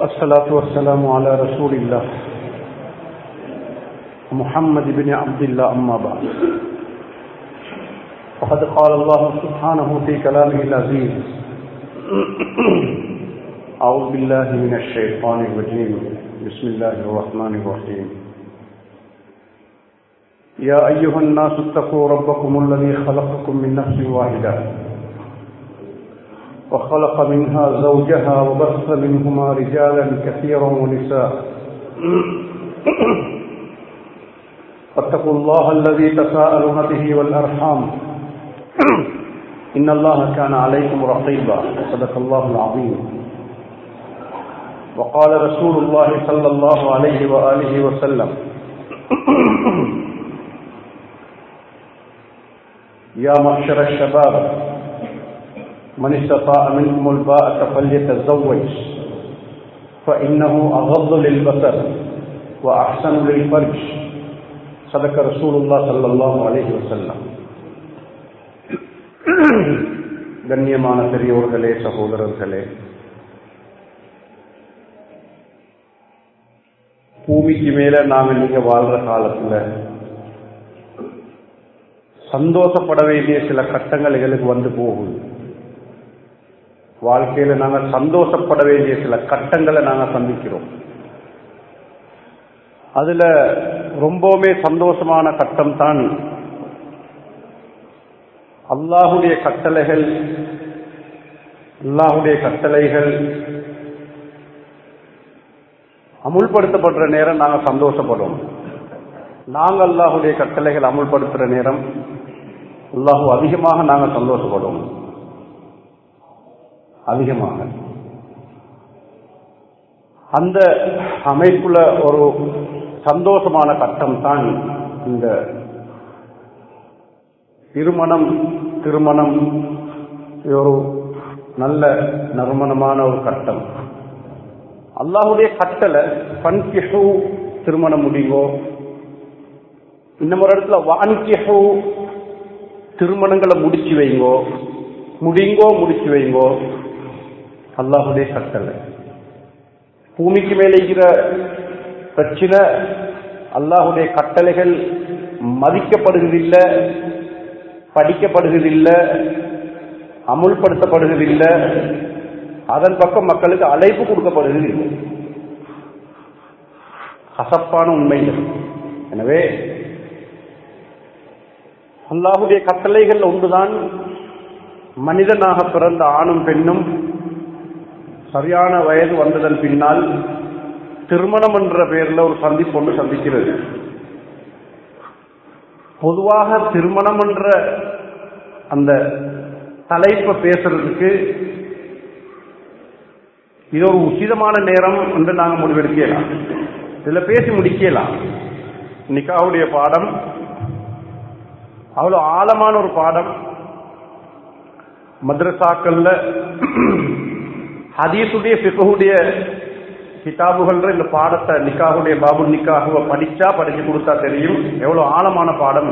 الصلاة والسلام على رسول الله محمد بن عبد الله أما بعد وقد قال الله سبحانه في كلامه العزيز أعوذ بالله من الشيطان الرجيم بسم الله الرحمن الرحيم يا أيها الناس اتقوا ربكم الذي خلقكم من نفس واحدة وخلق منها زوجها وبث منهما رجالا كثيرا ونساء واتقوا الله الذي تساءلون به والأرحام إن الله كان عليكم رقيبا صدق الله العظيم وقال رسول الله صلى الله عليه وآله وسلم يا معشر الشباب من استطاع منكم الباءة فليتزوج فإنه أغض للبصر وأحسن للفرج صدق رسول الله صلى الله عليه وسلم கண்ணியமான பெரியோர்களே சகோதரர்களே பூமிக்கு மேல நாங்க நீங்க வாழ்ற காலத்துல சந்தோஷப்பட வேண்டிய சில கட்டங்கள் எங்களுக்கு வந்து போகும் வாழ்க்கையில நாங்க சந்தோஷப்பட வேண்டிய சில கட்டங்களை நாங்க சந்திக்கிறோம் அதுல ரொம்பவுமே சந்தோஷமான கட்டம் தான் அல்லாஹுடைய கட்டளைகள் அல்லாஹுடைய கட்டளைகள் அமுல்படுத்தப்படுற நேரம் நாங்க சந்தோஷப்படுவோம் நாங்க அல்லாஹுடைய கட்டளைகள் அமுல்படுத்துற நேரம் அல்லாஹு அதிகமாக நாங்க சந்தோஷப்படுவோம் அதிகமாக அந்த அமைப்புல ஒரு சந்தோஷமான கட்டம் தான் இந்த திருமணம் திருமணம் ஒரு நல்ல நறுமணமான ஒரு கட்டம் அல்லாஹுடைய கட்டளை பன்கிஹு திருமணம் முடிவோ இன்னும் ஒரு இடத்துல வான்கிஹு திருமணங்களை முடிச்சு வைங்கோ முடிங்கோ முடிச்சு வைங்கோ அல்லாஹுடைய கட்டளை பூமிக்கு மேலே இருக்கிற பிரச்சனை அல்லாஹுடைய கட்டளைகள் மதிக்கப்படுவதில்லை படிக்கப்படுவதில்லை அமுல்படுத்தப்படுவதில்லை அதன் பக்கம் மக்களுக்கு அழைப்பு கொடுக்கப்படுவதில்லை கசப்பான உண்மைகள் எனவே அல்லாஹுடைய கட்டளைகள் ஒன்றுதான் மனிதனாக பிறந்த ஆணும் பெண்ணும் சரியான வயது வந்ததன் பின்னால் திருமணம் என்ற பெயரில் ஒரு சந்திப்பு ஒன்று சந்திக்கிறது பொதுவாக திருமணம் என்ற அந்த தலைப்பை பேசுறதுக்கு இது ஒரு உச்சிதமான நேரம் என்று நாங்கள் முடிவெடுக்கலாம் இதில் பேசி முடிக்கலாம் நிக்காவுடைய பாடம் அவ்வளோ ஆழமான ஒரு பாடம் மദ്രസാக்கள்ல ஹதீஸுடைய பிகுடைய கிதாபுகள்ன்ற இந்த பாடத்தை நிக்காகுடைய பாபு நிக்காகுவை படிச்சா படிச்சு கொடுத்தா தெரியும் எவ்வளவு ஆழமான பாடம்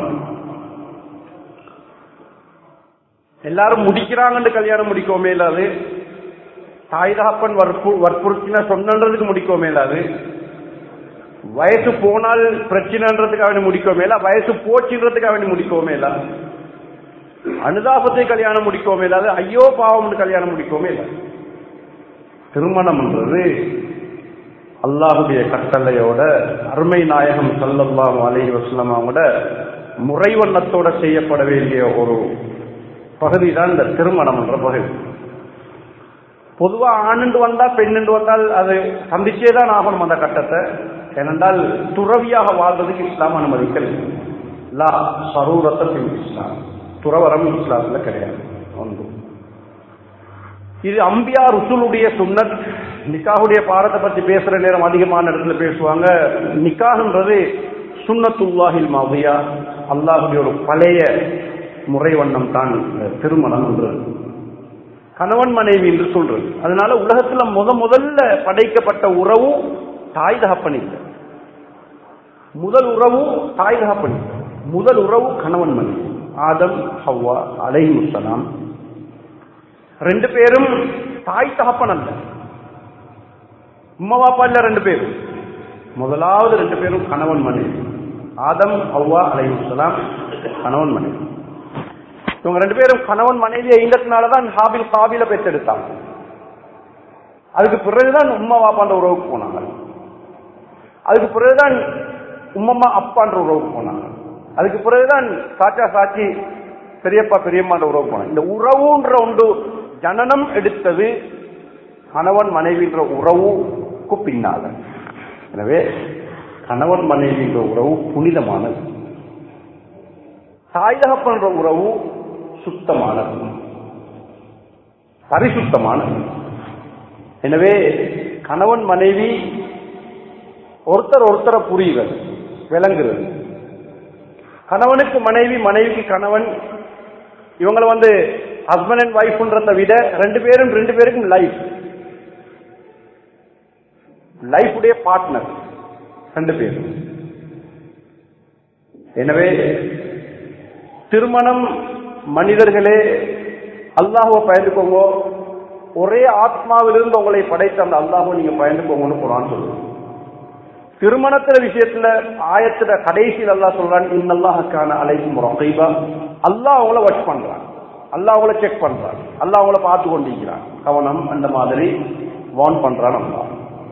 எல்லாரும் முடிக்கிறாங்கன்னு கல்யாணம் முடிக்கவுமே இல்லாது தாய் தகப்பன் வற்பு வற்புறுத்தின சொன்னன்றதுக்கு முடிக்கவுமே இல்லாது வயசு போனால் பிரச்சனைன்றதுக்கு அவனை முடிக்கவுமே இல்ல வயசு போச்சுன்றதுக்கு அவனை முடிக்கவுமே இல்ல அனுதாபத்தை கல்யாணம் முடிக்கவுமே இல்லாது ஐயோ பாவம் கல்யாணம் முடிக்கவுமே இல்லை திருமணம்ன்றது அல்லாஹுடைய கட்டளையோட அருமை நாயகம் சல்லல்லாம் அலஹி வஸ்லமாவோட முறைவண்ணத்தோட செய்யப்பட வேண்டிய ஒரு பகுதி தான் இந்த திருமணம் என்ற பகுதி பொதுவா ஆணுண்டு வந்தா பெண்ணுண்டு வந்தால் அது சந்திச்சே தான் ஆகணும் அந்த கட்டத்தை ஏனென்றால் துறவியாக வாழ்றதுக்கு இஸ்லாம் அனுமதிக்கல் லா சரூரத்தின் இஸ்லாம் துறவரம் இஸ்லாத்துல கிடையாது ஒன்று இது அம்பியா ருசுலுடைய சுன்னத் நிக்காவுடைய பாடத்தை பத்தி பேசுற நேரம் அதிகமான இடத்துல பேசுவாங்க நிக்காகுன்றது சுன்னத்துல்லாஹில் மாவியா அல்லாஹுடைய ஒரு பழைய முறை வண்ணம் தான் திருமணம் என்றது கணவன் மனைவி என்று சொல்றது அதனால உலகத்துல முத முதல்ல படைக்கப்பட்ட உறவு தாய் தகப்பன் இல்லை முதல் உறவு தாய் தகப்பன் முதல் உறவு கணவன் மனைவி ஆதம் ஹவ்வா அலைமுசலாம் ரெண்டு பேரும் தாய் தகப்பன் அல்ல உம்மா பாப்பா இல்ல ரெண்டு பேர் முதலாவது ரெண்டு பேரும் கணவன் மனைவி ஆதம் அவ்வா அலையுசலாம் கணவன் மனைவி இவங்க ரெண்டு பேரும் கணவன் மனைவியை ஈண்டத்தினாலதான் ஹாபில் காபில பெற்றெடுத்தாங்க அதுக்கு பிறகுதான் உம்மா வாப்பான்ற உறவுக்கு போனாங்க அதுக்கு பிறகுதான் உம்மம்மா அப்பான்ற உறவுக்கு போனாங்க அதுக்கு பிறகுதான் சாச்சா சாட்சி பெரியப்பா பெரியம்மான்ற உறவுக்கு போனாங்க இந்த உறவுன்ற ஒன்று ஜனனம் எடுத்தது கணவன் மனைவின்ற உறவுக்கு பின்னால எனவே கணவன் மனைவின்ற உறவு புனிதமானது தாய் தகப்பன்ற உறவு சுத்தமானது பரிசுத்தமானது எனவே கணவன் மனைவி ஒருத்தர் ஒருத்தரை புரிகிறது விளங்குறது கணவனுக்கு மனைவி மனைவிக்கு கணவன் இவங்களை வந்து ஹஸ்பண்ட் அண்ட் ஒய்ஃப்ன்றதை விட ரெண்டு பேரும் ரெண்டு பேருக்கும் லைஃப் லைஃப் உடைய பார்ட்னர் ரெண்டு பேரும் எனவே திருமணம் மனிதர்களே அல்லாஹுவை பயந்துக்கோங்க ஒரே ஆத்மாவிலிருந்து உங்களை படைத்த அந்த அல்லாஹுவை நீங்க பயந்துக்கோங்கன்னு குரான் சொல்லுவோம் திருமணத்துல விஷயத்துல ஆயத்துல கடைசியில் அல்லாஹ் சொல்றான் இன்னல்லாஹக்கான அலைக்கும் ரகைபா அல்லாஹ் அவங்கள வாட்ச் பண்றான் அல்லாஹ் அவங்கள செக் பண்றான் அல்லாஹ் அவங்கள பார்த்து கொண்டிருக்கிறான் கவனம் அந்த மாதிரி வார்ன் பண்றான் அல்லாஹ்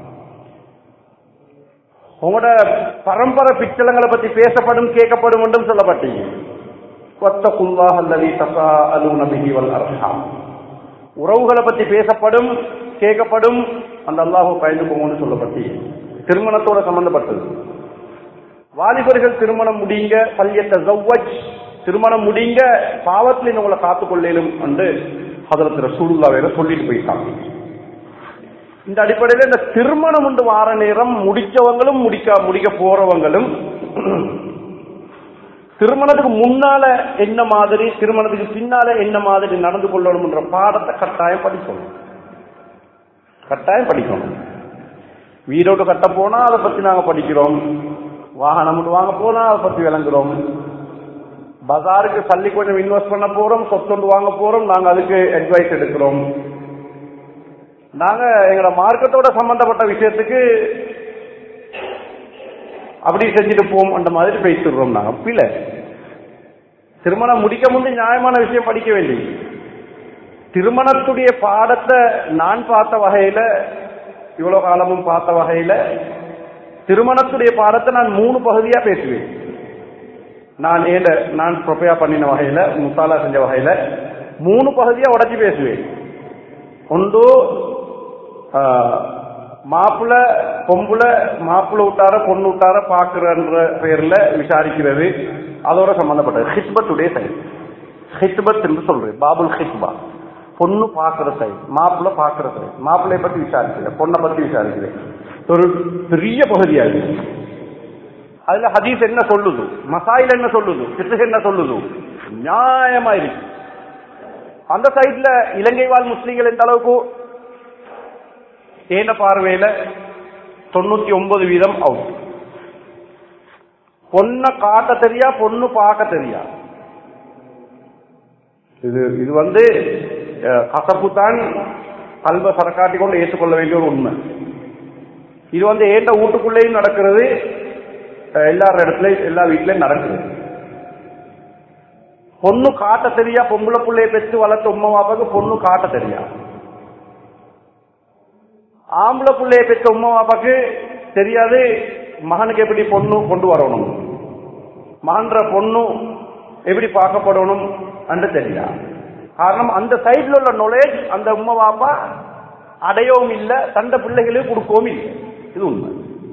உங்களோட பரம்பரை பிச்சலங்களை பத்தி பேசப்படும் கேட்கப்படும் என்றும் சொல்லப்பட்டீங்க வத்தகுல்லாஹ் அல்லதி தஸாஅலூன பிஹி வல் அர்ஹாம் உறவுகளை பத்தி பேசப்படும் கேட்கப்படும் அந்த அல்லாஹ் பயந்து போங்கன்னு சொல்லப்பட்டீங்க திருமணத்தோட சம்பந்தப்பட்டது வாலிபர்கள் திருமணம் முடிங்க பல்யத்த ஜவ்வஜ் திருமணம் முடிங்க பாவத்தில் உங்களை காத்துக்கொள்ளேலும் என்று ஹதரத் ரசூலுல்லாஹ் வேற சொல்லிட்டு போயிட்டாங்க இந்த அடிப்படையில் இந்த திருமணம் உண்டு வார நேரம் முடிச்சவங்களும் முடிக்க முடிக்க போறவங்களும் திருமணத்துக்கு முன்னால என்ன மாதிரி திருமணத்துக்கு பின்னால என்ன மாதிரி நடந்து கொள்ளணும்ன்ற பாடத்தை கட்டாயம் படிக்கணும் கட்டாயம் படிக்கணும் வீடோடு கட்ட போனா அதை பத்தி நாங்க படிக்கிறோம் வாகனம் வாங்க போனா அதை பத்தி விளங்குறோம் பஜாருக்கு சல்லி கொஞ்சம் இன்வெஸ்ட் பண்ண போறோம் சொத்தொண்டு வாங்க போறோம் நாங்க அதுக்கு அட்வைஸ் எடுக்கிறோம் நாங்க எங்களோட மார்க்கத்தோட சம்பந்தப்பட்ட விஷயத்துக்கு அப்படி செஞ்சுட்டு போம் அந்த மாதிரி பேசிடுறோம் நாங்க பிள்ளை திருமணம் முடிக்க முந்தி நியாயமான விஷயம் படிக்க வேண்டிய திருமணத்துடைய பாடத்தை நான் பார்த்த வகையில இவ்வளவு காலமும் பார்த்த வகையில திருமணத்துடைய பாடத்தை நான் மூணு பகுதியா பேசுவேன் நான் ஏண்ட நான் ப்ரொப்பையா பண்ணின வகையில முசாலா செஞ்ச வகையில மூணு பகுதியா உடச்சி பேசுவேன் ஒன்று மாப்பிள்ள பொம்புல மாப்பிள்ள விட்டார பொண்ணு விட்டார பாக்குறன்ற பேர்ல விசாரிக்கிறது அதோட சம்பந்தப்பட்டது ஹித்பத்துடைய சைடு ஹித்பத் என்று சொல்றேன் பாபுல் ஹித்பா பொண்ணு பாக்குற சைடு மாப்பிள்ள பாக்குற சைடு மாப்பிள்ளைய பத்தி விசாரிக்கிறேன் பொண்ணை பத்தி விசாரிக்கிறேன் ஒரு பெரிய பகுதியா இருக்கு அதுல ஹதீஸ் என்ன சொல்லுது மசாயில் என்ன சொல்லுது பிசுகு என்ன சொல்லுது நியாயமா இருக்கு அந்த சைட்ல இலங்கை வாழ் முஸ்லீம்கள் எந்த அளவுக்கு ஏன பார்வையில தொண்ணூத்தி ஒன்பது வீதம் அவுட் பொண்ணை காட்ட தெரியா பொண்ணு பார்க்க தெரியா இது இது வந்து கசப்பு தான் கல்வ சரக்காட்டி கொண்டு ஏற்றுக்கொள்ள வேண்டிய ஒரு உண்மை இது வந்து ஏண்ட வீட்டுக்குள்ளேயும் நடக்கிறது எல்லா இடத்துலயும் எல்லா வீட்லயும் நடக்குது பொண்ணு காட்ட தெரியா பொம்பளை பிள்ளைய பெற்று வளர்த்த உம்மா பாப்பாக்கு பொண்ணு காட்ட தெரியா ஆம்பளை பிள்ளைய பெற்ற உம்மா பாப்பாக்கு தெரியாது மகனுக்கு எப்படி பொண்ணு கொண்டு வரணும் மகன்ற பொண்ணு எப்படி பார்க்கப்படணும் என்று தெரியா காரணம் அந்த சைட்ல உள்ள நாலேஜ் அந்த உம்மா பாப்பா அடையவும் இல்லை தந்த பிள்ளைகளுக்கு கொடுக்கவும் இல்லை இது உண்மை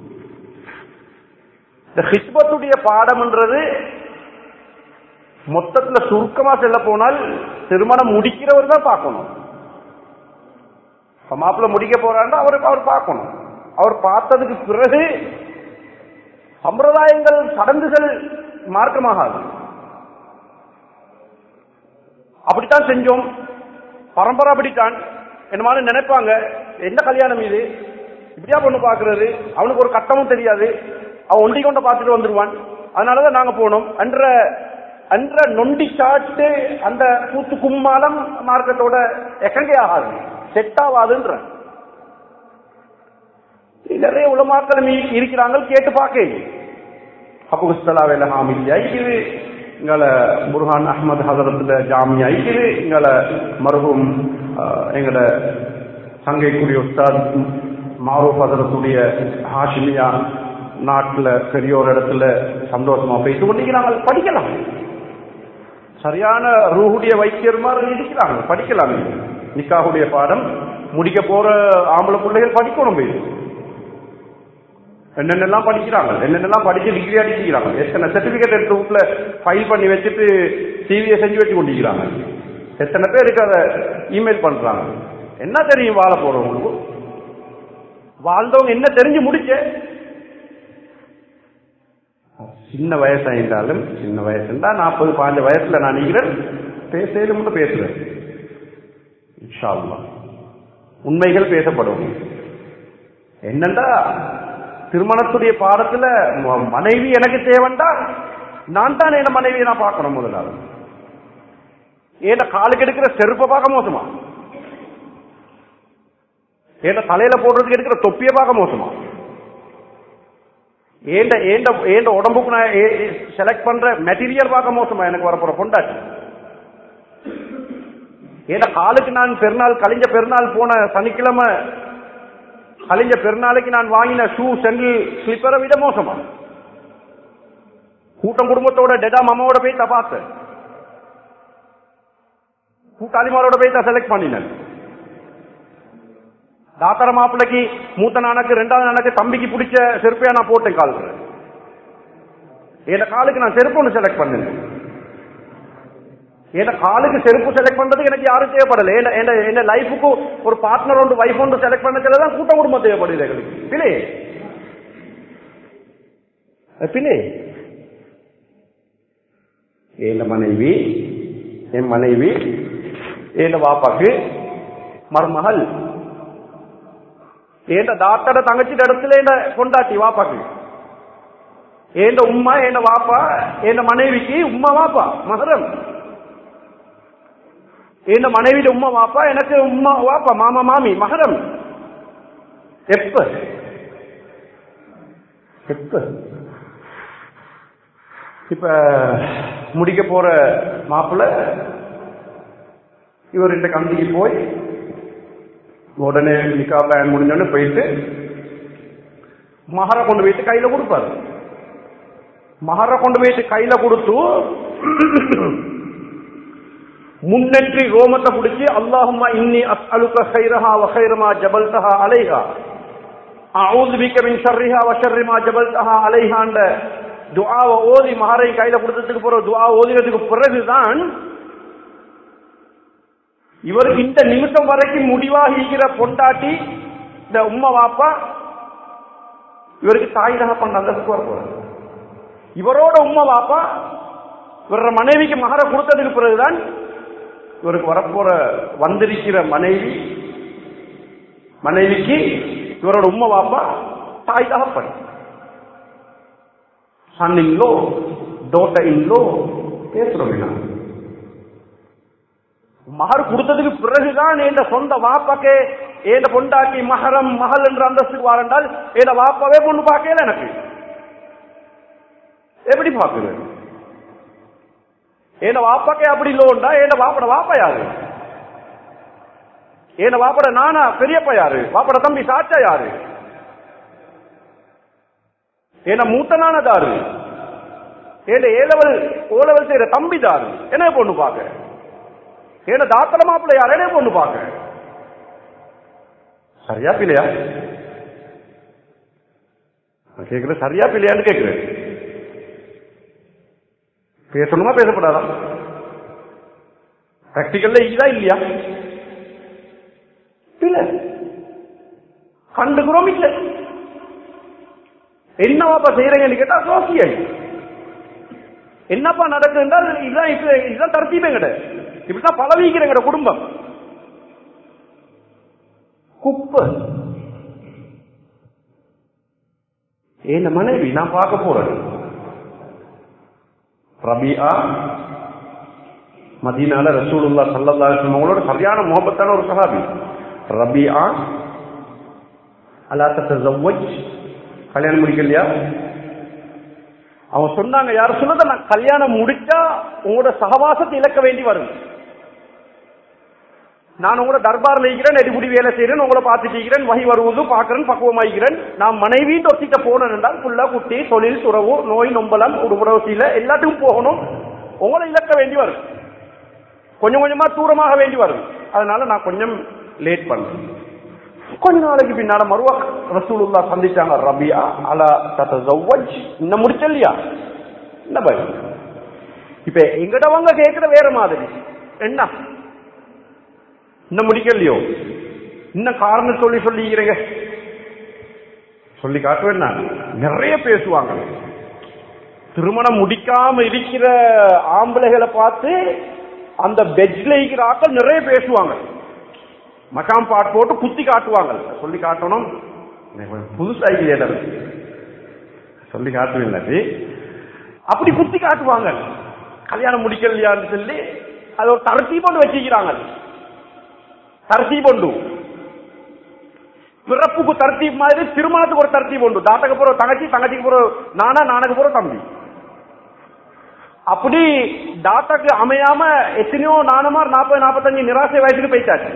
இந்த ஹிஸ்பத்துடைய பாடம்ன்றது மொத்தத்துல சுருக்கமா செல்ல போனால் திருமணம் முடிக்கிறவர் தான் பார்க்கணும் மாப்பிள்ள முடிக்க போறாண்டா அவருக்கு அவர் பார்க்கணும் அவர் பார்த்ததுக்கு பிறகு சம்பிரதாயங்கள் சடங்குகள் மார்க்கமாகாது அப்படித்தான் செஞ்சோம் பரம்பரை அப்படித்தான் என்னமான நினைப்பாங்க என்ன கல்யாணம் இது இப்படியா பொண்ணு பாக்குறது அவனுக்கு ஒரு கட்டமும் தெரியாது அவன் ஒண்டி கொண்ட பார்த்துட்டு வந்துருவான் அதனாலதான் நாங்க போனோம் அன்ற அன்ற நொண்டி சாட்டு அந்த கூத்து கும்மாலம் மார்க்கத்தோட எக்கங்கே ஆகாது செட் ஆகாதுன்ற நிறைய உலமாக்கள் இருக்கிறாங்க கேட்டு பார்க்க அபு குஸ்தலா வேலை ஹாமில் ஐக்குது எங்களை புர்ஹான் அஹமது ஹசரத்துல ஜாமியா ஐக்குது எங்களை மருகும் எங்களோட சங்கைக்குரிய உஸ்தாத் மாரூப் ஹசரத்துடைய ஹாஷிமியா நாட்டில் பெரிய ஒரு இடத்துல சந்தோஷமா பேசிக் கொண்டிருக்கிறாங்க படிக்கலாம் சரியான ரூஹுடைய வைத்தியர் மாதிரி இருக்கிறாங்க படிக்கலாம் நிக்காவுடைய பாடம் முடிக்க போற ஆம்பளை பிள்ளைகள் படிக்கணும் போய் என்னென்னலாம் படிக்கிறாங்க என்னென்னலாம் படிச்சு டிகிரி அடிக்கிறாங்க எத்தனை சர்டிபிகேட் எடுத்து வீட்டுல ஃபைல் பண்ணி வச்சுட்டு டிவியை செஞ்சு வச்சு கொண்டிருக்கிறாங்க எத்தனை பேருக்கு அதை இமெயில் பண்றாங்க என்ன தெரியும் வாழ போறவங்களுக்கு வாழ்ந்தவங்க என்ன தெரிஞ்சு முடிச்ச சின்ன வயசாயிருந்தாலும் சின்ன வயசுண்டா நாற்பது பாஞ்ச வயசுல நான் நிற்கிறேன் பேசலும் பேசுறேன் இன்ஷா அல்லாஹ். உண்மைகள் பேசப்படும் என்னண்டா திருமணத்துடைய பாடத்துல ம- மனைவி எனக்கு தேவைண்டா நான் தான் என்ன மனைவியை நான் பார்க்கணும் முதலாவது ஏன்னா காலுக்கு எடுக்கிற செருப்பை பார்க்க மோசமா ஏன்னா தலையில போடுறதுக்கு எடுக்கிற தொப்பியை பார்க்க மோசமா ஏண்ட ஏண்ட ஏண்ட உடம்புக்கு நான் செலக்ட் பண்ற மெட்டீரியல் பார்க்க மோசமா எனக்கு வரப்போற பொண்டாட்டி ஏன்னா காலுக்கு நான் பெருநாள் கழிஞ்ச பெருநாள் போன சனிக்கிழமை கழிஞ்ச பெருநாளைக்கு நான் வாங்கின ஷூ செண்டில் ஸ்லிப்பரை விட மோசமா கூட்டம் குடும்பத்தோட டெடா மாமாவோட போய் தான் பார்த்தேன் கூட்டாளிமாரோட போய் தான் செலக்ட் பண்ணினேன் தாத்தர மாப்பிள்ளைக்கு மூத்த நானக்கு ரெண்டாவது நானக்கு தம்பிக்கு பிடிச்ச செருப்பையா நான் போட்டேன் காலுக்கு என் காலுக்கு நான் செருப்பு ஒன்று செலக்ட் பண்ணேன் என் காலுக்கு செருப்பு செலக்ட் பண்றதுக்கு எனக்கு யாரும் தேவைப்படல என்ன- என்ன என்ன லைஃபுக்கு ஒரு பார்ட்னர் ஒன்று வைஃப் ஒன்று செலக்ட் பண்ணதுல தான் கூட்ட குடும்பம் தேவைப்படுது எங்களுக்கு பிள்ளை பிள்ளை என் மனைவி என் மனைவி என் வாப்பாக்கு மருமகள் ஏண்ட தாத்தட தங்கச்சி இடத்துல என்ன கொண்டாட்டி வாப்பாக்கு ஏண்ட உம்மா ஏண்ட வாப்பா ஏண்ட மனைவிக்கு உம்மா வாப்பா மகரம் ஏண்ட மனைவிட உம்மா வாப்பா எனக்கு உம்மா வாப்பா மாமா மாமி மகரம் எப்ப எப்ப இப்ப முடிக்க போற மாப்பிள்ள இவர் இந்த கம்பிக்கு போய் உடனே நிக்கா பிளான் முடிஞ்சோடனே போயிட்டு மகர கொண்டு போயிட்டு கையில கொடுப்பாரு மகர கொண்டு போயிட்டு கையில கொடுத்து முன்னெற்றி ரோமத்தை பிடிச்சி அல்லாஹும்மா இன்னி அஸ்அலுக கைரஹா வகைரமா ஜபல்தஹா அலைஹா அவுது பிக்க மின் ஷர்ரிஹா வஷர்ரிமா ஜபல்தஹா அலைஹான்ற துஆவை ஓதி மகரை கையில கொடுத்ததுக்கு பிறகு துஆ ஓதினதுக்கு பிறகுதான் இவருக்கு இந்த நிமிஷம் வரைக்கும் முடிவாக இருக்கிற பொண்டாட்டி இந்த உம்மா வாப்பா இவருக்கு தாய் தகப்பன் அந்தஸ்து வர போறாரு இவரோட உம்மா வாப்பா இவர மனைவிக்கு மகர கொடுத்ததுக்கு பிறகுதான் இவருக்கு வரப்போற வந்திருக்கிற மனைவி மனைவிக்கு இவரோட உம்மா வாப்பா தாய் தகப்பன் சன் இன்லோ டோட்ட இன்லோ பேசுறோம் நான் மகர் கொடுத்ததுக்கு பிறகுதான் என் சொந்த வாப்பாக்கே என் பொண்டாட்டி மகரம் மகள் என்ற அந்தஸ்துக்கு வாரண்டால் என் வாப்பாவே பொண்ணு பார்க்கல எனக்கு எப்படி பாக்குது என் வாப்பாக்கே அப்படி இல்லோண்டா என் வாப்பட வாப்பா யாரு என் வாப்பட நானா பெரியப்பா யாரு வாப்பட தம்பி சாச்சா யாரு என்ன மூத்த நானதாரு என்ன ஏலவல் ஓலவல் செய்யற தம்பி தாரு என்ன பொண்ணு பார்க்க ஏன்னா தாத்தல மாப்பிள்ள யாரே பொண்ணு பார்க்க சரியா பிள்ளையா நான் கேட்கிறேன் சரியா பிள்ளையான்னு கேட்கிறேன் பேசணுமா பேசப்படாதா பிராக்டிக்கல்ல இதா இல்லையா இல்ல கண்டுக்கிறோம் இல்ல என்னவாப்பா செய்யறீங்கன்னு கேட்டா சோசியல் என்னப்பா நடக்குதுன்னா இதுதான் இப்ப- இதுதான் தரத்தீமே கிடையாது இப்படிதான் பழவிக்கிற எங்கட குடும்பம் குப்பை என்ன மனைவி நான் பார்க்க போறேன் ரபியா மதீனால ரசூலுல்லா சல்லல்லாஹு அலைஹி வஸல்லம் அவங்களோட சரியான முகப்பத்தான ஒரு சஹாபி ரபியா அல்லா தத்தவஜ் கல்யாணம் முடிக்கலையா அவன் சொன்னாங்க யார் சொன்னத நான் கல்யாணம் முடிச்சா உங்களோட சகவாசத்தை இழக்க வேண்டி வரும் நான் உங்களோட தர்பார்ல இருக்கிறேன் நெடிபுடி வேலை செய்யறேன் உங்களை பார்த்துட்டு இருக்கிறேன் வகை வருவது பார்க்கறேன் பக்குவமாகிறேன் நான் மனைவியின் ஒத்திட்ட போனேன் என்றால் புள்ள குட்டி தொழில் துறவு நோய் நொம்பலம் உடம்புறவசியில எல்லாத்துக்கும் போகணும் உங்களை இழக்க வேண்டி வரும் கொஞ்சம் கொஞ்சமா தூரமாக வேண்டி வரும் அதனால நான் கொஞ்சம் லேட் பண்றேன் கொஞ்ச நாளைக்கு பின்னால மறுவா ரசூலுல்லா சந்திச்சாங்க ரபியா அலா தத்தவஜ் இன்னும் முடிச்சல்லையா என்ன பயம் இப்ப எங்கிட்டவங்க கேட்கிற வேற மாதிரி என்ன இன்னும் முடிக்கலையோ இன்னும் காரணம் சொல்லி சொல்லிக்கிறீங்க சொல்லி காட்டுவேன் நான் நிறைய பேசுவாங்க திருமணம் முடிக்காம இருக்கிற ஆம்பளைகளை பார்த்து அந்த பெட்ல இருக்கிற ஆட்கள் நிறைய பேசுவாங்க மக்காம் பாட் போட்டு குத்தி காட்டுவாங்க சொல்லி காட்டணும் புதுசாகி இடம் சொல்லி காட்டுவில்லை அப்படி குத்தி காட்டுவாங்க கல்யாணம் முடிக்கலையான்னு சொல்லி அது ஒரு தரத்தி போட்டு வச்சிருக்கிறாங்க தரத்தி பொண்டு பிறப்புக்கு தரத்தி மாதிரி திருமணத்துக்கு ஒரு தரத்தி பொண்டு தாத்தக்கு போற தங்கச்சி தங்கச்சிக்கு போற நானா நானுக்கு போற தம்பி அப்படி தாத்தாக்கு அமையாம எத்தனையோ நானுமார் நாற்பது நாற்பத்தஞ்சு நிராசை வயசுக்கு போயிட்டாச்சு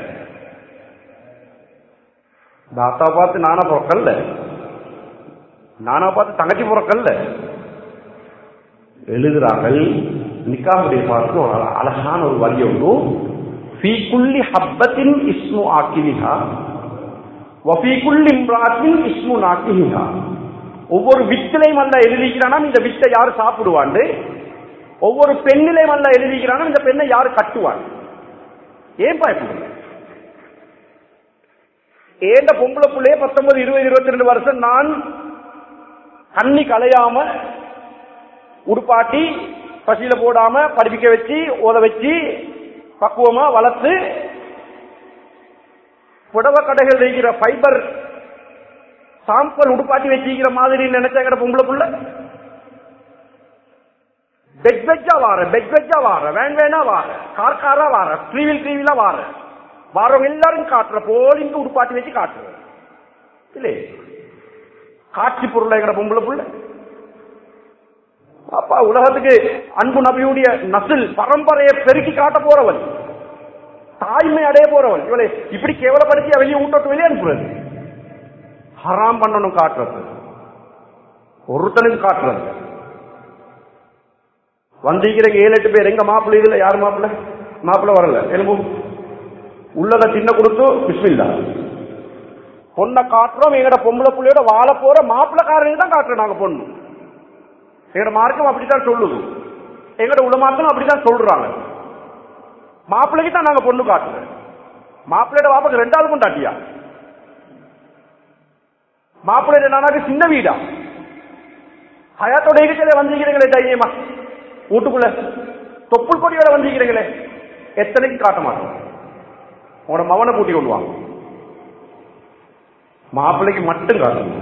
தாத்தா பார்த்து நானா பிறக்கல்ல நானா பார்த்து தங்கச்சி பிறக்கல்ல எழுதுறார்கள் நிக்காவுடைய பார்த்து ஒரு அழகான ஒரு வரி ஒன்று ஃபீ குல்லி ஹப்பத்தின் இஸ்மு ஆக்கிலிஹா வஃபீ குல்லி இம்ராத்தின் இஸ்மு நாக்கிலிஹா ஒவ்வொரு வித்திலையும் அல்ல எழுதிக்கிறானா இந்த வித்தை யாரு சாப்பிடுவாண்டு ஒவ்வொரு பெண்ணிலையும் அல்ல எழுதிக்கிறானா இந்த பெண்ணை யாரு கட்டுவான் ஏன் பயப்படுங்க ஏண்ட பொம்பளை பிள்ளைய பத்தொன்பது இருபது இருபத்தி ரெண்டு வருஷம் நான் தண்ணி கலையாம உடுப்பாட்டி பசியில போடாம படிப்பிக்க வச்சு ஓத வச்சு பக்குவமா வளர்த்து புடவை கடைகள் வைக்கிற ஃபைபர் சாம்பல் உடுப்பாட்டி வச்சிருக்கிற மாதிரி நினைச்சாங்கிற பொம்பளை புள்ள பெட் பெஜ்ஜா வார பெட் பெஜ்ஜா வார வேன் வேணா வார கார் காரா வார ட்ரீவில் ட்ரீவிலா வார வாரவங்க எல்லாரும் காட்டுற போல் இங்க உடுப்பாட்டி வச்சு காட்டுற இல்லே காட்சி பொருளைங்கிற பொம்பளை புள்ள அப்பா உலகத்துக்கு அன்பு நபியுடைய நசில் பரம்பரையை பெருக்கி காட்ட போறவன் தாய்மை அடைய போறவன் இவளை இப்படி கேவலப்படுத்தி வெளியே ஊட்டோட்டு வெளியே அனுப்புறது ஹராம் பண்ணணும் காட்டுறது ஒருத்தனுக்கு காட்டுறது வந்திருக்கிற ஏழு எட்டு பேர் எங்க மாப்பிள்ளை இதுல யார் மாப்பிள்ளை மாப்பிள்ளை வரல எலும்பு உள்ளத சின்ன கொடுத்து பிஸ்மில்லா பொண்ணை காட்டுறோம் எங்கட பொம்பளை புள்ளையோட வாழ போற மாப்பிள்ளைக்காரங்க தான் காட்டுறோம் நாங்க பொண்ணு எங்கட மார்க்கம் அப்படித்தான் சொல்லுது எங்கட உலமாக்கம் அப்படித்தான் சொல்றாங்க மாப்பிள்ளைக்கு தான் நாங்க பொண்ணு காட்டுறோம் மாப்பிள்ளையோட வாப்பாக்கு ரெண்டாவது கொண்டாட்டியா மாப்பிள்ளையோட நானாக்கு சின்ன வீடா ஹயாத்தோட இருக்கிறத வந்திருக்கிறீங்களே தைரியமா வீட்டுக்குள்ள தொப்புள் கொடியோட வந்திருக்கிறீங்களே எத்தனைக்கு காட்ட மாட்டோம் உங்களோட மவனை கூட்டி கொண்டு வாங்க மாப்பிள்ளைக்கு மட்டும் காட்டணும்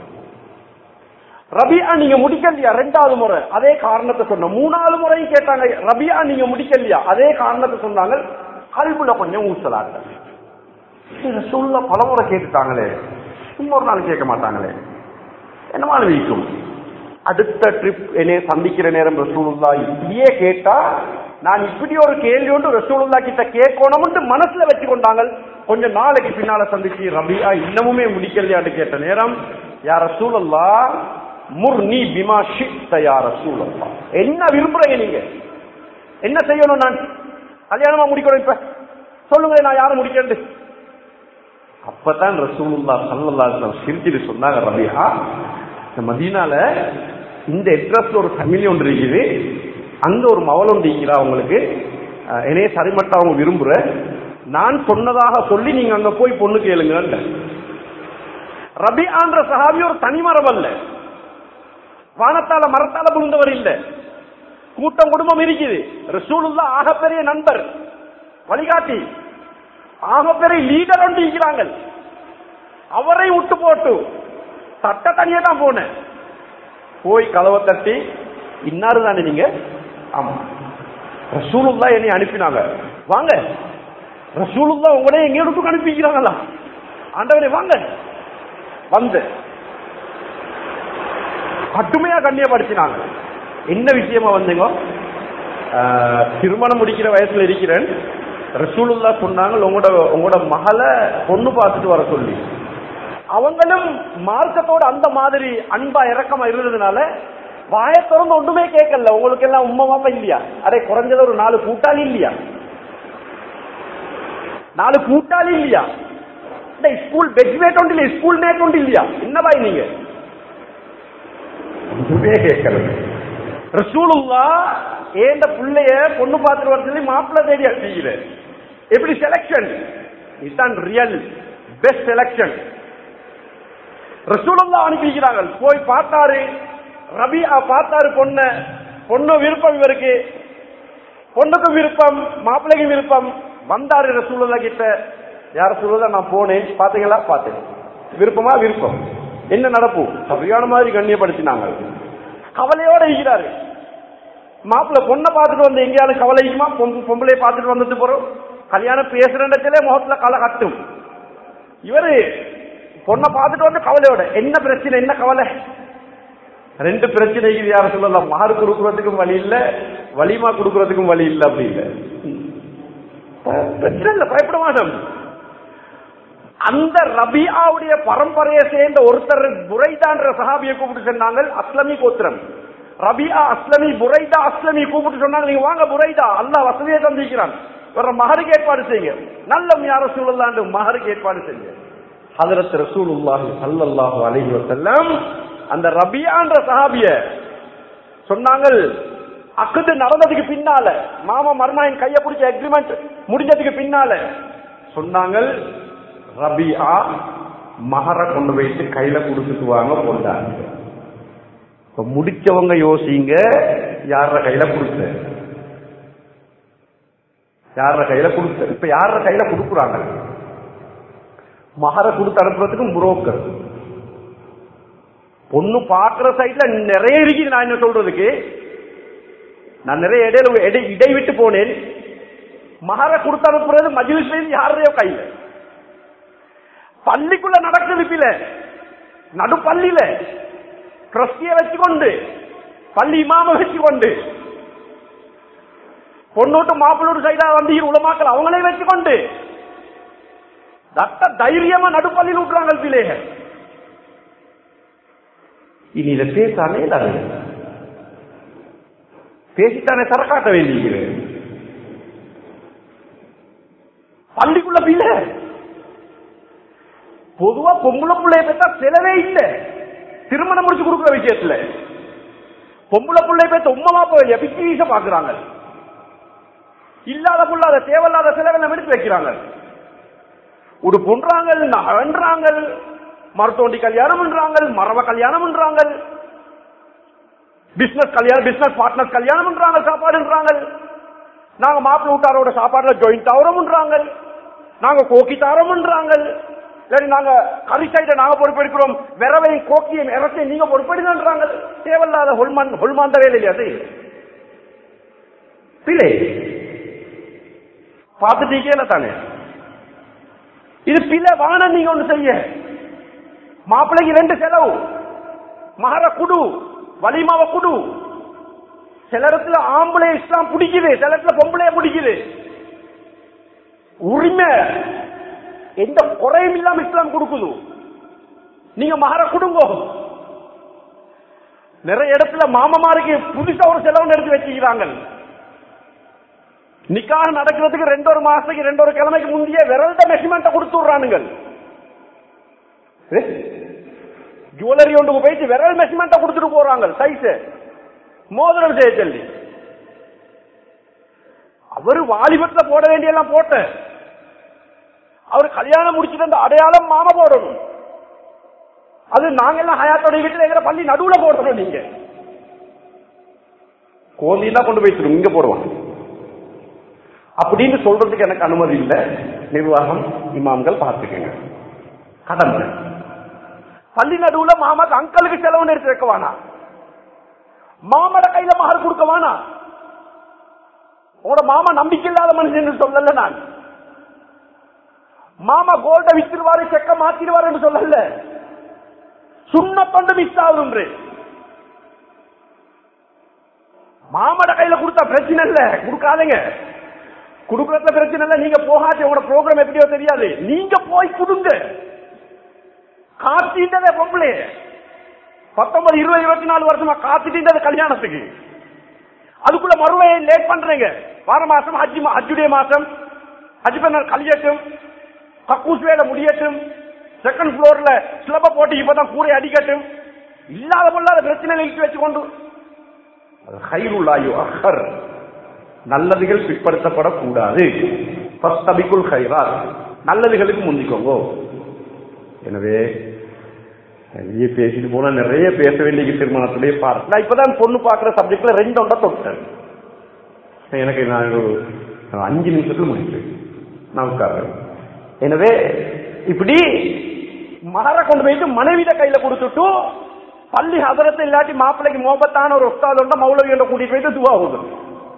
ரபியா நீங்க முடிக்கலையா ரெண்டாவது முறை அதே காரணத்தை சொன்ன மூணாவது முறையும் கேட்டாங்க ரபியா நீங்க முடிக்கலையா அதே காரணத்தை சொன்னாங்க கல்புல கொஞ்சம் ஊசலாட்ட சொல்ல பலமுறை கேட்டுட்டாங்களே இன்னொரு நாள் கேட்க மாட்டாங்களே என்னமா வீக்கும் அடுத்த ட்ரிப் என்னைய சந்திக்கிற நேரம் ரசூலுல்லா இப்படியே கேட்டா நான் இப்படி ஒரு கேள்வி ஒன்று ரசூலுல்லா கிட்ட கேட்கணும்னு மனசுல வச்சு கொண்டாங்க கொஞ்சம் நாளைக்கு பின்னால சந்திச்சு ரபியா இன்னமுமே முடிக்கலையான்னு கேட்ட நேரம் யார் ரசூலல்லா முர்னி பிமா ஷித்த யா ரசூலல்லா என்ன விரும்புறீங்க நீங்க என்ன செய்யணும் நான் கல்யாணமா முடிக்கணும் இப்ப சொல்லுங்க நான் யாரும் முடிக்கிறது அப்பதான் ரசூலுல்லா சல்லல்லா சிரிச்சிட்டு சொன்னாங்க ரபியா இந்த மதீனால இந்த அட்ரஸ்ல ஒரு ஃபேமிலி ஒன்று இருக்குது அங்க ஒரு மவள் ஒன்று இருக்கிறா உங்களுக்கு என்னைய சரிமட்ட அவங்க விரும்புற நான் சொன்னதாக சொல்லி நீங்க அங்க போய் பொண்ணு கேளுங்க ரபியான்ற சஹாபி ஒரு தனி மரம் அல்ல வானத்தால மரத்தால விழுந்தவர் இல்ல கூட்டம் குடும்பம் இருக்குது ரசூலுல்லா ஆகப்பெரிய நண்பர் வழிகாட்டி ஆகப்பெரிய லீடர் ஒன்று இருக்கிறாங்க அவரை விட்டு போட்டு தட்ட தனியே தான் போனேன் போய் கதவை தட்டி இன்னாரு தானே நீங்க ஆமா ரசூலுல்லா என்னை அனுப்பினாங்க வாங்க ரசூலுல்லா உங்களே எங்க எடுத்து அனுப்பிக்கிறாங்களா ஆண்டவரே வாங்க வந்து கட்டுமையா கண்ணியப்படுத்தினாங்க என்ன விஷயமா வந்தீங்க ஆஹ், திருமணம் முடிக்கிற வயசுல இருக்கிறேன் ரசூலுல்லா சொன்னாங்க உங்களோட உங்களோட மகளை பொண்ணு பார்த்துட்டு வர சொல்லி அவங்களும் மார்க்கத்தோட அந்த மாதிரி அன்பா இறக்கமா இருந்ததுனால வாயை திறந்து ஒண்ணுமே கேட்கல உங்களுக்கு எல்லாம் உண்மை மாப்பா இல்லையா அடே குறைஞ்சது ஒரு நாலு கூட்டாளி இல்லையா நாலு கூட்டாளி இல்லையா இந்த ஸ்கூல் பெட்மேட் ஒன்று இல்லையா ஸ்கூல் மேட் ஒன்று இல்லையா என்ன பாய் நீங்க ஒண்ணுமே கேட்கல ரசூலுல்லா ஏண்ட பிள்ளைய பொண்ணு பார்த்துட்டு வர சொல்லி மாப்பிள்ளை தேடி அடிக்கிற எப்படி செலக்ஷன் இதுதான் ரியல் பெஸ்ட் செலக்ஷன் ரசூலுல்லா அனுப்பிக்கிறாங்க போய் பார்த்தாரு ரபியா பார்த்தாரு பொண்ண பொண்ணு விருப்பம் இவருக்கு பொண்ணுக்கு விருப்பம் மாப்பிள்ளைக்கு விருப்பம் வந்தாரு ரசூலுல்லா கிட்ட யார ரசூலுல்லா நான் போனேன் பாத்தீங்களா பார்த்தேன் விருப்பமா விருப்பம் என்ன நடப்பு சரியான மாதிரி கண்ணியப்படுத்தினாங்க கவலையோட இருக்கிறாரு மாப்பிள்ளை பொண்ணை பார்த்துட்டு வந்து எங்கேயாவது கவலைக்குமா பொம்பளையை பார்த்துட்டு வந்துட்டு போறோம் கல்யாணம் பேசுறதுலே முகத்துல களை கட்டும் இவரு பொண்ணை பார்த்துட்டு வந்து கவலையோட என்ன பிரச்சனை என்ன கவலை ரெண்டு பிரச்சனைக்கு யார சொல்லலாம் மாறு கொடுக்கறதுக்கும் வழி இல்ல வலிமா கொடுக்கறதுக்கும் வழி இல்ல அப்படி இல்ல பிரச்சனை இல்ல பயப்பட மாட்டோம் அந்த ரபியாவுடைய பரம்பரையை சேர்ந்த ஒருத்தர் புரைதான்ற சஹாபியை கூப்பிட்டு சொன்னாங்க அஸ்லமி கோத்திரம் ரபியா அஸ்லமி புரைதா அஸ்லமி கூப்பிட்டு சொன்னாங்க நீங்க வாங்க புரைதா அல்லாஹ் வசதியை தந்திக்கிறான் வர்ற மகருக்கு ஏற்பாடு செய்யுங்க நல்ல யார சூழலாண்டு மகருக்கு ஏற்பாடு செய்யுங்க ஹதரத் ரசூலுல்லாஹி ஸல்லல்லாஹு அலைஹி வஸல்லம் அந்த ரபியான்ற சஹாபிய சொன்னாங்க அக்குது நடந்ததுக்கு பின்னால மாமா மர்மாயின் கைய பிடிச்ச அக்ரிமெண்ட் முடிஞ்சதுக்கு பின்னால சொன்னாங்க ரபியா மகர கொண்டு போயிட்டு கையில கொடுத்துட்டு வாங்க போட்டாங்க இப்ப முடிச்சவங்க யோசிங்க யார கையில கொடுத்த யார கையில கொடுத்த இப்ப யார கையில கொடுக்குறாங்க மகர கொடுத்து அனுப்புறதுக்கு புரோக்கர் பொண்ணு பாக்குற சைட்ல நிறைய இருக்குது நான் என்ன சொல்றதுக்கு நான் நிறைய இடையில இடை- இடை விட்டு போனேன் மகர கொடுத்து அனுப்புறது மஜிலிஸ்ல யாருடைய கையில பள்ளிக்குள்ள நடக்குது பில நடுப்பள்ளியில கிறிஸ்திய வச்சுக்கொண்டு பள்ளி இமாம வச்சுக்கொண்டு பொண்ணோட்டு மாப்பிள்ளோடு சைடா வந்து உலமாக்கள் அவங்களே வச்சுக்கொண்டு தட்ட தைரியமா நடுப்பள்ளியில் விட்டுறாங்க பிள்ளைக இனி இதை பேசாமே இல்லாது பேசித்தானே சரக்காட்ட வேண்டியிருக்கிறேன் பள்ளிக்குள்ள பிள்ளை பொதுவா பொம்பளை பிள்ளைய பெற்றா செலவே இல்லை திருமணம் முடிச்சு கொடுக்குற விஷயத்துல பொம்பளை பிள்ளைய பெற்ற உம்மா மாப்ப இல்லையா பிச்சு வீச பாக்குறாங்க இல்லாத புள்ளாத தேவையில்லாத செலவெல்லாம் எடுத்து வைக்கிறாங்க ஒரு பொன்றாங்க நகன்றாங்க மருத்துவண்டி கல்யாணம் பண்றாங்க மரவ கல்யாணம் பண்றாங்க பிசினஸ் கல்யாணம் பிசினஸ் பார்ட்னர் கல்யாணம் பண்றாங்க சாப்பாடுன்றாங்க நாங்க மாப்பிள்ளை வீட்டாரோட சாப்பாடுல ஜாயிண்ட் தவறம்ன்றாங்க நாங்க கோக்கி தரம்ன்றாங்க இல்லாட்டி நாங்க கறி சைட நாங்க பொறுப்பெடுக்கிறோம் விரவையும் கோக்கியும் இறத்தையும் நீங்க பொறுப்பெடுங்கன்றாங்க தேவையில்லாத ஹொல்மான் ஹொல்மாந்த வேலை இல்லையா அது பிள்ளை பார்த்துட்டீங்க தானே இது பிள்ளை வானம் நீங்க ஒண்ணு செய்ய மாப்பிள்ளைக்கு ரெண்டு செலவு மகர குடு வலிமாவ குடு சில இடத்துல ஆம்பளை இஸ்லாம் பிடிக்குது சில இடத்துல பொம்பளைய பிடிக்குது உரிமை எந்த குறையும் இல்லாம இஸ்லாம் கொடுக்குது நீங்க மகர குடுங்க நிறைய இடத்துல மாமமாருக்கு புதுசா ஒரு செலவு எடுத்து வச்சுக்கிறாங்க நிக்காக நடக்கிறதுக்கு ரெண்டு ஒரு மாசத்துக்கு ரெண்டு ஒரு கிழமைக்கு முந்தைய விரல்ட மெஷர்மெண்ட் கொடுத்து விடுறானுங்க ஜுவல்லரி ஒன்று போயிட்டு விரல் மெஷர்மெண்ட் கொடுத்துட்டு போறாங்க சைஸ் மோதிரம் செய்ய சொல்லி அவரு வாலிபத்துல போட வேண்டியெல்லாம் போட்ட அவர் கல்யாணம் முடிச்சுட்டு அந்த அடையாளம் மாம போடணும் அது நாங்க எல்லாம் ஹயாத்தோட வீட்டுல எங்கிற பள்ளி நடுவுல போடணும் நீங்க கோந்தினா கொண்டு போய் இங்க போடுவான் அப்படின்னு சொல்றதுக்கு எனக்கு அனுமதி இல்லை நிர்வாகம் இமாம்கள் பார்த்துக்கங்க கடமை பள்ளி நடுவுல மாமாக்கு அங்கலுக்கு செலவு எடுத்து வைக்க வேணா மாமட கையில மகர் கொடுக்க வேணா உங்களோட மாமா நம்பிக்கை இல்லாத மனுஷன் சொல்லல நான் மாமா கோல்ட வித்துருவாரு செக்க மாத்திடுவாரு என்று சொல்லல சுண்ணத்தொண்டு மிஸ் ஆகுது மாமட கையில கொடுத்தா பிரச்சனை இல்ல கொடுக்காதீங்க குடுக்கறதுல பிரச்சனை இல்ல நீங்க போகாட்டி உங்களோட ப்ரோக்ராம் எப்படியோ தெரியாது நீங்க போய் கொடுங்க காத்திட்டதே பொம்பளை பத்தொன்பது இருபது இருபத்தி நாலு வருஷமா காத்துட்டு கல்யாணத்துக்கு அதுக்குள்ள மறுவையை லேட் பண்றீங்க வார மாசம் ஹஜ்ஜி மா- ஹஜ்ஜுடைய மாசம் ஹஜ் பண்ண கழியட்டும் கக்கூஸ் வேலை முடியட்டும் செகண்ட் ஃப்ளோர்ல ஸ்லப போட்டு இப்பதான் கூரை அடிக்கட்டும் இல்லாத பொல்லாத பிரச்சனை இழுத்து வச்சுக்கொண்டு அது ஹைருல்லாயு அஹர் நல்லதுகள் பிற்படுத்தப்படக்கூடாது ஃபஸ்தபிக்குல் ஹைராத் நல்லதுகளுக்கு முந்திக்கோங்க எனவே நிறைய பேசிட்டு போனா நிறைய பேச வேண்டிய திருமணத்துடைய பார் நான் இப்பதான் பொண்ணு பாக்குற சப்ஜெக்ட்ல ரெண்டு ஒன்றா தொட்டேன் எனக்கு நான் ஒரு அஞ்சு நிமிஷத்துல முடிப்பேன் நான் உட்கார்றேன் எனவே இப்படி மகர கொண்டு போயிட்டு மனைவிட கையில கொடுத்துட்டு பள்ளி ஹதரத்தை இல்லாட்டி மாப்பிள்ளைக்கு மோபத்தான ஒரு உஸ்தாத் உண்டா மௌலவி என்ற கூட்டிட்டு போயிட்டு துவா ஓதும்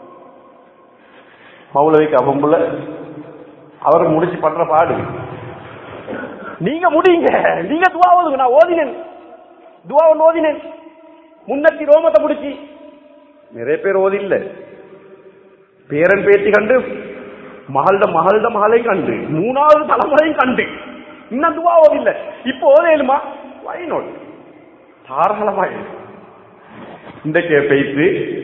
மௌலவிக்கு அவம்புல அவர் முடிச்சு பண்ற பாடு நீங்க முடியுங்க நீங்க துவா ஓதுங்க நான் ஓதினேன் துவா ஒன்று ஓதினேன் முன்னத்தி ரோமத்தை முடிச்சு நிறைய பேர் ஓதி இல்ல பேரன் பேத்தி கண்டு மகள்ட மகள்ட மகளையும் கண்டு மூணாவது தலைமுறையும் கண்டு இன்னும் துவா ஓதில்ல இப்போ ஓதையிலுமா வைனோட் தாராளமா இன்றைக்கு பேய்த்து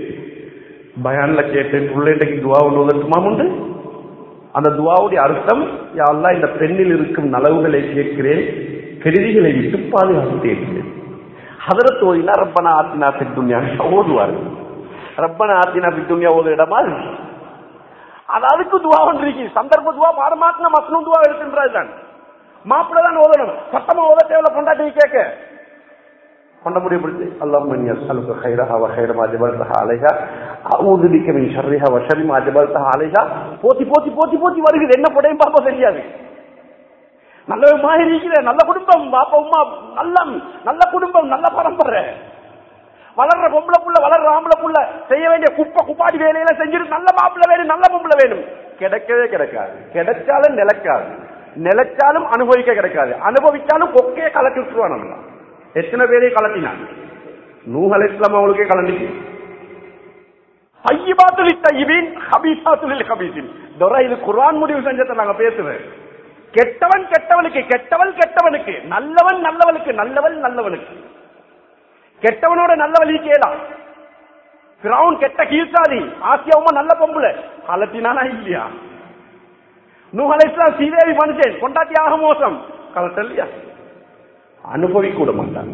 பயான்ல கேட்டேன் பிள்ளைக்கு துவா ஒன்று ஓதட்டுமா உண்டு அந்த துவாவுடைய அர்த்தம் யா அல்லாஹ் இந்த பெண்ணில் இருக்கும் நலவுகளை கேட்கிறேன் கெடுதிகளை விட்டு பாதுகாத்து தேடுகிறேன் ஹதரத் ஓதினா ரப்பனா ஆத்தினா பித்துன்யா ஓதுவார் ரப்பனா ஆத்தினா பித்துன்யா ஓது இடமா அது? அது அதுக்கு துவா ஒன்றிருக்கு சந்தர்ப்ப துவா பாரமாத்தின மசனும் துவா எடுக்கின்றது தான் மாப்பிள்ளை தான் ஓதணும் சத்தமா ஓத தேவையில்ல பொண்டாட்டி கேட்க கொண்ட முடியப்படுத்தி அல்லாஹ் மன் யஸ்அலுக கைரஹா வ கைர மா ஜபல்தஹா அலைஹா அஊது பிக மின் ஷர்ரிஹா வ ஷர்ரி மா ஜபல்தஹா அலைஹா போத்தி போத்தி போத்தி போத்தி வருகிறது என்ன படையும் பாப்பா தெரியாது நல்ல மாதிரி இருக்கிற நல்ல குடும்பம் பாப்பா உமா நல்ல நல்ல குடும்பம் நல்ல பரம்பரை வளர்ற பொம்பளை புள்ள வளர்ற ஆம்பளை புள்ள செய்ய வேண்டிய குப்பை குப்பாடி வேலையெல்லாம் செஞ்சுட்டு நல்ல மாப்பிள்ளை வேணும் நல்ல பொம்பளை வேணும் கிடைக்கவே கிடைக்காது கிடைச்சாலும் நிலைக்காது நிலைச்சாலும் அனுபவிக்க கிடைக்காது அனுபவிச்சாலும் கொக்கையே கலட்டி விட்டுருவான் நம்ம எத்தனை பேரையும் கலட்டினான் நூஹ் அலைஹிஸ்ஸலாம் அவங்களுக்கே கலண்டிச்சு தையிபாத்துலி தையிபின் ஹபீசாத்துலில் ஹபீசின் துரை இது குர்ஆன் முடிவு செஞ்சதை நாங்க பேசுறேன் கெட்டவன் கெட்டவனுக்கு கெட்டவள் கெட்டவனுக்கு நல்லவன் நல்லவனுக்கு நல்லவள் நல்லவனுக்கு கெட்டவனோட நல்லவழி கேலாம் பிரவுன் கெட்ட கீழ்சாதி ஆசியாவுமா நல்ல பொம்புல கலட்டினானா இல்லையா நூஹ் இஸ்லாம் சீதேவி மனுஷன் கொண்டாட்டியாக மோசம் கலட்ட இல்லையா அனுபவிக்க விட மாட்டாங்க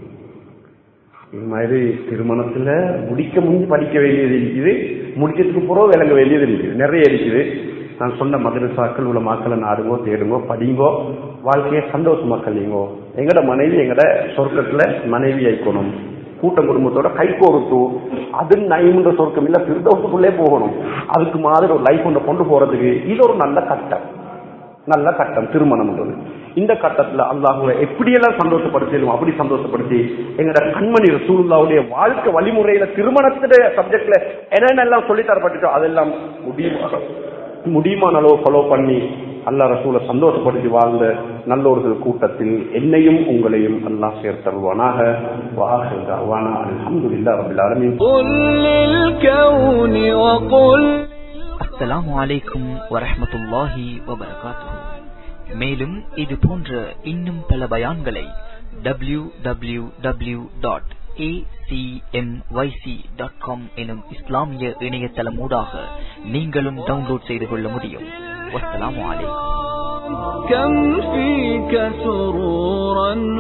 இது மாதிரி திருமணத்துல முடிக்க முடிஞ்சு படிக்க வேண்டியது இருக்குது முடிக்கிறதுக்கு பிறகு விளங்க வேண்டியது இருக்குது நிறைய இருக்குது நான் சொன்ன மதரசாக்கள் உள்ள மக்களை நாடுங்கோ தேடுங்கோ படிங்கோ வாழ்க்கையை சந்தோஷமா கழியுங்கோ எங்கட மனைவி எங்கட சொர்க்கத்துல மனைவி ஆயிக்கணும் கூட்டம் குடும்பத்தோட கை கோர்த்து அது நயமுன்ற சொர்க்கம் இல்ல பிரிதோசத்துக்குள்ளே போகணும் அதுக்கு மாதிரி ஒரு லைஃப் ஒன்று கொண்டு போறதுக்கு இது ஒரு நல்ல கட்டம் நல்ல கட்டம் திருமணம்ன்றது இந்த கட்டத்துல அல்லாஹுவை எப்படியெல்லாம் சந்தோஷப்படுத்தணும் அப்படி சந்தோஷப்படுத்தி எங்கட கண்மணி ரசூலுல்லாவுடைய வாழ்க்கை வழிமுறையில திருமணத்துடைய சப்ஜெக்ட்ல என்னென்னலாம் சொல்லி தரப்பட்டுச்சோ அதெல்லாம் முடியுமா முடியுமான அளவு ஃபாலோ பண்ணி அல்லாஹ் ரசூலை சந்தோஷப்படுத்தி வாழ்ந்த நல்லோர்கள் கூட்டத்தில் என்னையும் உங்களையும் அல்லாஹ் சேர்த்தருவானாக வாஹிர் தஅவானா அல்ஹம்துலில்லாஹி ரப்பில் ஆலமீன் قل للكون وقل அஸ்ஸலாமு அலைக்கும் வரஹ்மத்துல்லாஹி வபரகாத்துஹு மேலும் இது போன்ற இன்னும் பல பயான்களை W W W dot dot com எனும் இஸ்லாமிய இணையதளமூடாக நீங்களும் டவுன்லோட் செய்து கொள்ள முடியும் வஸ்ஸலாமு அலைக்கும் كم فيك سرورا